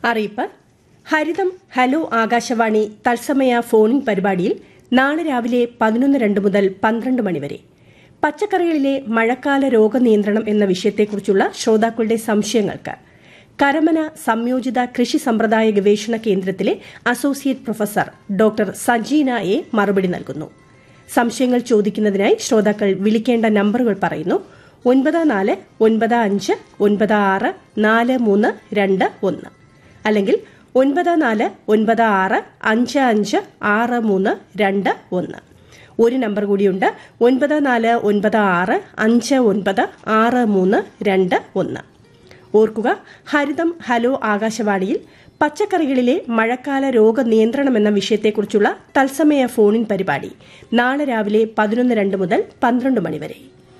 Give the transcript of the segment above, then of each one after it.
അറിയിപ്പ് ഹരിതം ഹലോ ആകാശവാണി തത്സമയ ഫോണിൻ പരിപാടിയിൽ നാളെ രാവിലെ പതിനൊന്ന് രണ്ട് മുതൽ പന്ത്രണ്ട് മണിവരെ പച്ചക്കറികളിലെ മഴക്കാല രോഗനിയന്ത്രണം എന്ന വിഷയത്തെക്കുറിച്ചുള്ള ശ്രോതാക്കളുടെ സംശയങ്ങൾക്ക് കരമന സംയോജിത കൃഷി സമ്പ്രദായ ഗവേഷണ കേന്ദ്രത്തിലെ associate professor doctor Sajeena A മറുപടി നൽകുന്നു സംശയങ്ങൾ ചോദിക്കുന്നതിനായി ശ്രോതാക്കൾ വിളിക്കേണ്ട നമ്പറുകൾ പറയുന്നു ഒൻപത് നാല് ഒൻപത് അഞ്ച് ഒൻപത് ആറ് നാല് മൂന്ന് രണ്ട് ഒന്ന് അല്ലെങ്കിൽ ഒൻപത് നാല് ഒൻപത് ആറ് അഞ്ച് അഞ്ച് ആറ് മൂന്ന് രണ്ട് ഒന്ന് ഒരു നമ്പർ കൂടിയുണ്ട് ഒൻപത് നാല് ഒൻപത് ആറ് അഞ്ച് ഒൻപത് ആറ് മൂന്ന് രണ്ട് ഒന്ന് ഓർക്കുക ഹരിതം ഹലോ ആകാശവാണിയിൽ പച്ചക്കറികളിലെ മഴക്കാല രോഗനിയന്ത്രണം എന്ന വിഷയത്തെക്കുറിച്ചുള്ള തത്സമയ ഫോണിൻ പരിപാടി നാളെ രാവിലെ പതിനൊന്ന് രണ്ട് മുതൽ പന്ത്രണ്ട് മണിവരെ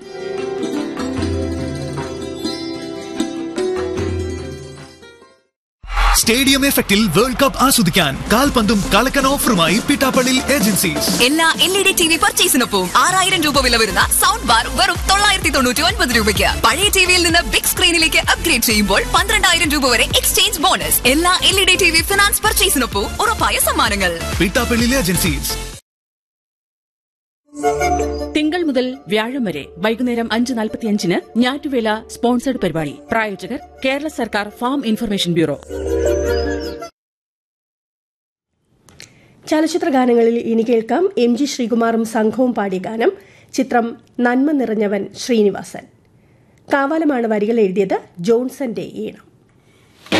സ്റ്റേഡിയം എഫക്റ്റിൽ വേൾഡ് കപ്പ് ആസ്വദിക്കാൻ കാൽപന്തും കളക്കൻ ഓഫറുമായി പിട്ടാപ്പള്ളി ഏജൻസീസ് എല്ലാ L E D T V പർച്ചേസിനൊപ്പം ആറായിരം രൂപ വില വരുന്ന സൗണ്ട് ബാർ വെറും തൊള്ളായിരത്തി തൊണ്ണൂറ്റി ഒൻപത് രൂപയ്ക്ക് പഴയ ടിവിയിൽ നിന്ന് ബിഗ് സ്ക്രീനിലേക്ക് അപ്ഗ്രേഡ് ചെയ്യുമ്പോൾ പന്ത്രണ്ടായിരം രൂപ വരെ എക്സ്ചേഞ്ച് ബോണസ് എല്ലാ L E D T V finance പർച്ചേസിനൊപ്പം ഉറപ്പായ സമ്മാനങ്ങൾ പിട്ടാപ്പള്ളി ഏജൻസീസ് തിങ്കൾ മുതൽ വ്യാഴം വരെ വൈകുന്നേരം അഞ്ച് നാൽപ്പത്തിയഞ്ചിന് ഞാറ്റുവേല സ്പോൺസർഡ് പരിപാടി പ്രായോജകർ കേരള സർക്കാർ ഫാം ഇൻഫർമേഷൻ ബ്യൂറോ ചലച്ചിത്ര ഗാനങ്ങളിൽ ഇനി കേൾക്കാം എം ജി ശ്രീകുമാറും സംഘവും പാടിയ ഗാനം ചിത്രം നന്മ നിറഞ്ഞവൻ ശ്രീനിവാസൻ കാവാലമാണ് വരികൾ എഴുതിയത് ജോൺസന്റെ ഈണം